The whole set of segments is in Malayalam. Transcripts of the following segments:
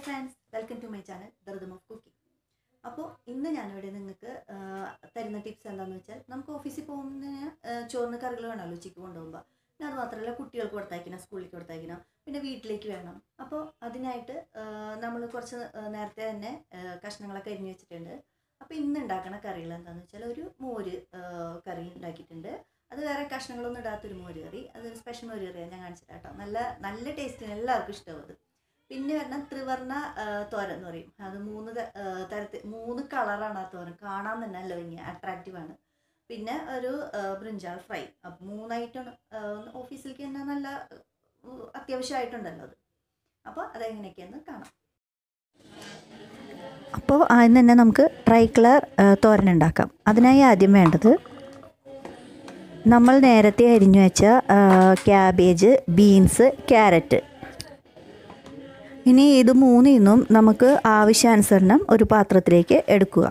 Friends welcome to my channel the rhythm of cooking അപ്പോൾ ഇന്ന് ഞാനിവിടെ നിങ്ങൾക്ക് ആ, തരുന്ന ടിപ്സ് എന്താണെന്ന് വെച്ചാൽ നമുക്ക് ഓഫീസിൽ പോകുന്നതിന് ആ, ചോറിന് കറികൾ വേണമല്ലോ ഉച്ചയ്ക്ക് കൊണ്ടുപോകുമ്പോൾ പിന്നെ അത് മാത്രമല്ല കുട്ടികൾക്ക് കൊടുത്തയക്കണം സ്കൂളിലേക്ക് കൊടുത്തയക്കണം പിന്നെ വീട്ടിലേക്ക് വേണം അപ്പോൾ അതിനായിട്ട് നമ്മൾ കുറച്ച് ആ, നേരത്തെ തന്നെ ആ, കഷ്ണങ്ങളൊക്കെ അരിഞ്ഞ് വെച്ചിട്ടുണ്ട് അപ്പോൾ ഇന്ന് ഉണ്ടാക്കുന്ന കറികൾ എന്താണെന്ന് വെച്ചാൽ ഒരു മോര് ആ, കറി ഉണ്ടാക്കിയിട്ടുണ്ട് അത് വേറെ കഷ്ണങ്ങളൊന്നും ഇടാത്തൊരു മോര് കറി അതൊരു സ്പെഷ്യൽ മോര് കറിയാണ് ഞാൻ കാണിച്ചിട്ട് കേട്ടോ നല്ല നല്ല ടേസ്റ്റിന് എല്ലാവർക്കും ഇഷ്ടമാവും അത് പിന്നെ പറഞ്ഞാൽ ത്രിവർണ്ണ ആ, തോരൻ എന്ന് പറയും അത് മൂന്ന് ത- ആ, തരത്തിൽ മൂന്ന് കളറാണ് ആ തോരൻ കാണാൻ തന്നെ നല്ല ഭംഗി അട്രാക്റ്റീവ് ആണ് പിന്നെ ഒരു ആ, ബ്രിഞ്ചാൾ ഫ്രൈ അപ്പം മൂന്നായിട്ടാണ് ഓഫീസിലേക്ക് തന്നെ നല്ല ആ, അത്യാവശ്യമായിട്ടുണ്ടല്ലോ അത് അപ്പോൾ അതെങ്ങനെയൊക്കെയാന്ന് കാണാം അപ്പോൾ ആദ്യം തന്നെ നമുക്ക് ട്രൈ കളർ തോരൻ ഉണ്ടാക്കാം അതിനായി ആദ്യം വേണ്ടത് നമ്മൾ നേരത്തെ അരിഞ്ഞു വെച്ച ആ, ക്യാബേജ് ബീൻസ് ക്യാരറ്റ് ഇനി ഇത് മൂന്നിന്നും നമുക്ക് ആവശ്യാനുസരണം ഒരു പാത്രത്തിലേക്ക് എടുക്കുക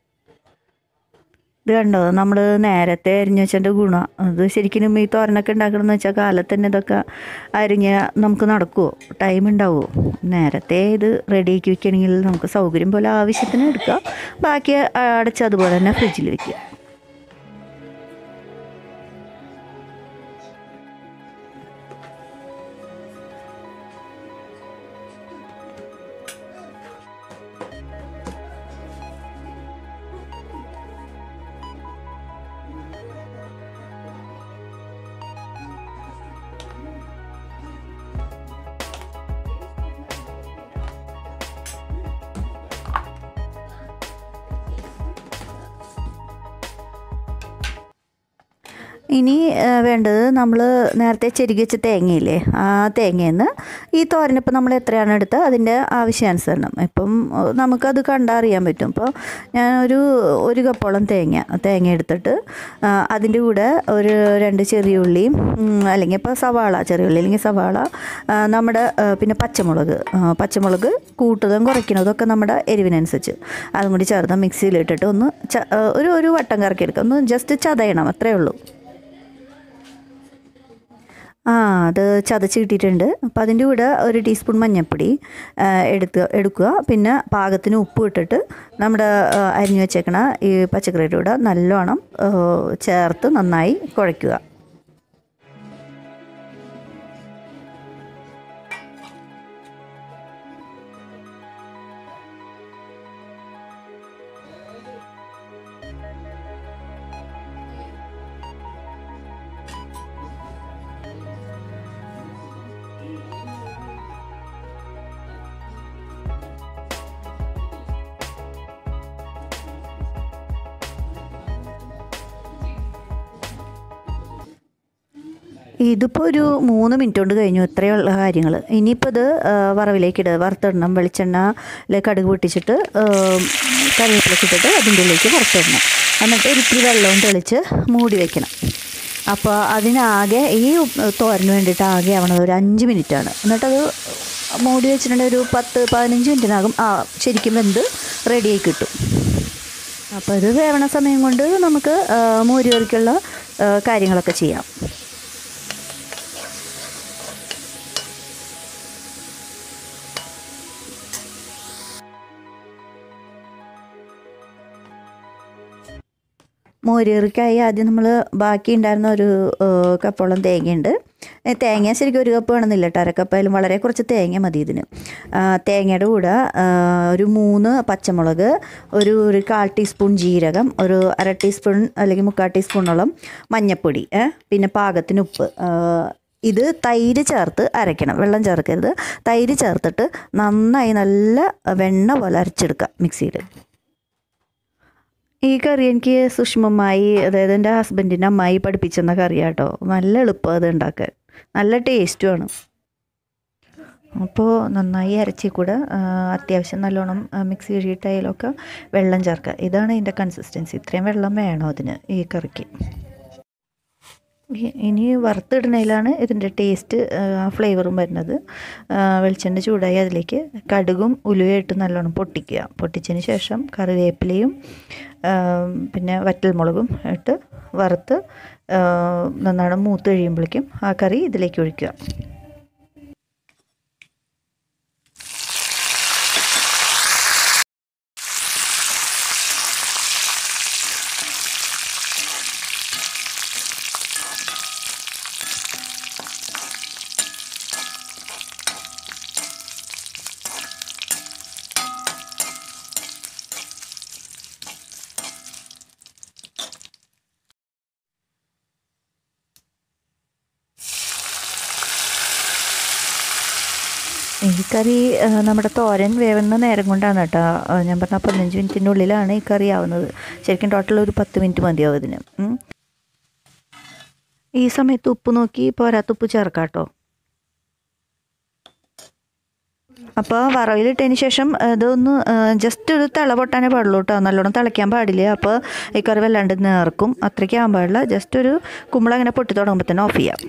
ഇത് കണ്ടോ നമ്മൾ നേരത്തെ അരിഞ്ഞു വെച്ചതിൻ്റെ ഗുണം അത് ശരിക്കും ഈ തോരനൊക്കെ ഉണ്ടാക്കണമെന്ന് വെച്ചാൽ കാലത്ത് തന്നെ ഇതൊക്കെ അരിഞ്ഞ നമുക്ക് നടക്കുമോ ടൈം ഉണ്ടാവുമോ നേരത്തെ ഇത് റെഡിയാക്കി വെക്കുകയാണെങ്കിൽ നമുക്ക് സൗകര്യം പോലെ ആവശ്യത്തിന് എടുക്കാം ബാക്കി അടച്ച് അതുപോലെ തന്നെ ഫ്രിഡ്ജിൽ വെക്കുക ഇനി ആ, വേണ്ടത് നമ്മൾ നേരത്തെ ചെരുകി വെച്ച തേങ്ങയില്ലേ ആ തേങ്ങയിൽ നിന്ന് ഈ തോരനിപ്പോൾ നമ്മൾ എത്രയാണ് എടുത്തത് അതിൻ്റെ ആവശ്യാനുസരണം ഇപ്പം ആ, നമുക്കത് കണ്ടറിയാൻ പറ്റും ഇപ്പോൾ ഞാൻ ഒരു ഒരു കപ്പോളം തേങ്ങ തേങ്ങ എടുത്തിട്ട് ആ, അതിൻ്റെ കൂടെ ഒരു രണ്ട് ചെറിയ ഉള്ളിയും ഉം, അല്ലെങ്കിൽ ഇപ്പോൾ സവാള ചെറിയ ഉള്ളി അല്ലെങ്കിൽ സവാള ആ, നമ്മുടെ ആ, പിന്നെ പച്ചമുളക് ആ, പച്ചമുളക് കൂട്ടുന്നതും കുറയ്ക്കുന്നതും ഒക്കെ നമ്മുടെ എരിവിനനുസരിച്ച് അതും കൂടി ചേർത്ത് മിക്സിയിലിട്ടിട്ട് ഒന്ന് ച ആ, ഒരു ഒരു വട്ടം കറക്കിയെടുക്കുക ഒന്ന് ജസ്റ്റ് ചതയണം അത്രേ ഉള്ളൂ ആ അത് ചതച്ച് കിട്ടിയിട്ടുണ്ട് അപ്പോൾ അതിൻ്റെ കൂടെ ഒരു ടീസ്പൂൺ മഞ്ഞൾപ്പൊടി ആ, എടുത്ത് എടുക്കുക പിന്നെ പാകത്തിന് ഉപ്പ് ഇട്ടിട്ട് നമ്മുടെ ആ, അരിഞ്ഞു വെച്ചേക്കണ ഈ പച്ചക്കറിയുടെ കൂടെ നല്ലോണം ആ, ചേർത്ത് നന്നായി കുഴയ്ക്കുക ഇതിപ്പോൾ ഒരു മൂന്ന് മിനിറ്റ് കൊണ്ട് കഴിഞ്ഞു ഇത്രയുള്ള കാര്യങ്ങൾ ഇനിയിപ്പോൾ ഇത് ആ, വറവിലേക്ക് ഇടുക വറുത്തിടണം വെളിച്ചെണ്ണ കടുക് പൊട്ടിച്ചിട്ട് ആ, കറിവേപ്പിലൊക്കെ ഇട്ടിട്ട് അതിൻ്റെ ഉള്ളിലേക്ക് വറുത്തിടണം എന്നിട്ട് ഒരിത്തിരി വെള്ളവും തെളിച്ച് മൂടി വെക്കണം അപ്പോൾ അതിനാകെ ഈ തോരന് വേണ്ടിയിട്ട് ആകെ ആവണത് ഒരു അഞ്ച് മിനിറ്റാണ് എന്നിട്ടത് മൂടി വെച്ചിട്ടുണ്ടെങ്കിൽ ഒരു പത്ത് പതിനഞ്ച് മിനിറ്റിനകം ആ ശരിക്കും വെന്ത് റെഡിയായി കിട്ടും അപ്പോൾ ഇത് വേവണ സമയം കൊണ്ട് നമുക്ക് ആ, മോര് കറിക്കുള്ള ആ, കാര്യങ്ങളൊക്കെ ചെയ്യാം മോരുകറിക്കായി ആദ്യം നമ്മൾ ബാക്കി ഉണ്ടായിരുന്ന ഒരു ഏഹ്, കപ്പോളം തേങ്ങയുണ്ട് ഏ, തേങ്ങ ശരിക്കും ഒരു കപ്പ് വേണമെന്നില്ല കേട്ടോ അരക്കപ്പായാലും വളരെ കുറച്ച് തേങ്ങ മതി ഇതിന് ആ, തേങ്ങയുടെ കൂടെ ആ, ഒരു മൂന്ന് പച്ചമുളക് ഒരു ഒരു കാൽ ടീസ്പൂൺ ജീരകം ഒരു അര ടീസ്പൂൺ അല്ലെങ്കിൽ മുക്കാൽ ടീസ്പൂണോളം മഞ്ഞൾപ്പൊടി ഏ, പിന്നെ പാകത്തിന് ഉപ്പ് ആ, ഇത് തൈര് ചേർത്ത് അരയ്ക്കണം വെള്ളം ചേർക്കരുത് തൈര് ചേർത്തിട്ട് നന്നായി നല്ല വെണ്ണ പോലെ അരച്ചെടുക്കുക മിക്സിയിൽ ഈ കറി എനിക്ക് സുഷ്മമായി അതായത് എൻ്റെ ഹസ്ബൻഡിൻ്റെ അമ്മായി പഠിപ്പിച്ചെന്ന കറിയാട്ടോ നല്ല എളുപ്പം അത് ഉണ്ടാക്കാൻ നല്ല ടേസ്റ്റുമാണ് അപ്പോൾ നന്നായി അരച്ചി കൂടെ ആ, അത്യാവശ്യം നല്ലോണം ആ, മിക്സി കഴുകിയിട്ട് അതിലൊക്കെ വെള്ളം ചേർക്കുക ഇതാണ് ഇതിൻ്റെ കൺസിസ്റ്റൻസി ഇത്രയും വെള്ളം വേണം അതിന് ഈ കറിക്ക് ഇ- ഇനി വറുത്തിടുന്നതിലാണ് ഇതിൻ്റെ ടേസ്റ്റ് ഫ്ലേവറും വരുന്നത് ആ, വെളിച്ചെണ്ണ ചൂടായി അതിലേക്ക് കടുകും ഉലുവയിട്ട് നല്ലോണം പൊട്ടിക്കുക പൊട്ടിച്ചതിന് ശേഷം കറിവേപ്പിലയും ആ, പിന്നെ വറ്റൽമുളകും ഇട്ട് വറുത്ത് ആ, നന്നായി മൂത്ത് കഴിയുമ്പോഴേക്കും ആ കറി ഇതിലേക്ക് ഒഴിക്കുക ഈ കറി ആ, നമ്മുടെ തോരൻ വേവുന്ന നേരം കൊണ്ടാണ് കേട്ടോ ആ, ഞാൻ പറഞ്ഞ പതിനഞ്ച് മിനിറ്റിൻ്റെ ഉള്ളിലാണ് ഈ കറി ആവുന്നത് ശരിക്കും ടോട്ടൽ ഒരു പത്ത് മിനിറ്റ് മതിയാവും ഇതിന് ഉം. ഈ സമയത്ത് ഉപ്പ് നോക്കി പോരാത്ത ഉപ്പ് ചേർക്കാം കേട്ടോ അപ്പോൾ വറവിലിട്ടതിന് ശേഷം ഇതൊന്ന് ജസ്റ്റ് ഒരു തിള പൊട്ടാനേ പാടുള്ളൂ കേട്ടോ നല്ലോണം തിളയ്ക്കാൻ പാടില്ല അപ്പോൾ ഈ കറി വല്ലാണ്ട് നേർക്കും അത്രയ്ക്ക് ആകാൻ പാടില്ല ജസ്റ്റ് ഒരു കുമ്പള അങ്ങനെ പൊട്ടി തുടങ്ങുമ്പോൾ തന്നെ ഓഫ് ചെയ്യാം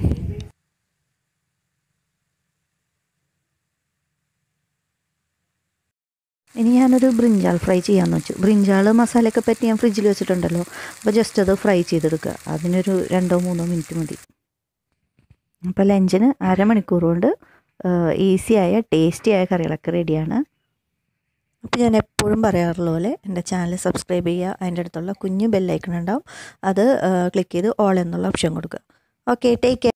ഇനി ഞാനൊരു ബ്രിഞ്ചാൾ ഫ്രൈ ചെയ്യാമെന്ന് വെച്ചു ബ്രിഞ്ചാൾ മസാലയൊക്കെ പറ്റി ഞാൻ ഫ്രിഡ്ജിൽ വെച്ചിട്ടുണ്ടല്ലോ അപ്പോൾ ജസ്റ്റ് അത് ഫ്രൈ ചെയ്തെടുക്കുക അതിനൊരു രണ്ടോ മൂന്നോ മിനിറ്റ് മതി അപ്പോൾ ലഞ്ചിന് അരമണിക്കൂർ കൊണ്ട് ഈസിയായ ടേസ്റ്റിയായ കറികളൊക്കെ റെഡിയാണ് അപ്പോൾ ഞാൻ എപ്പോഴും പറയാറുള്ള പോലെ എൻ്റെ ചാനൽ സബ്സ്ക്രൈബ് ചെയ്യുക അതിൻ്റെ അടുത്തുള്ള കുഞ്ഞു ബെല്ലൈക്കൺ ഉണ്ടാവും അത് ക്ലിക്ക് ചെയ്ത് ഓൾ എന്നുള്ള ഓപ്ഷൻ കൊടുക്കുക ഓക്കെ ടേക്ക് കെയർ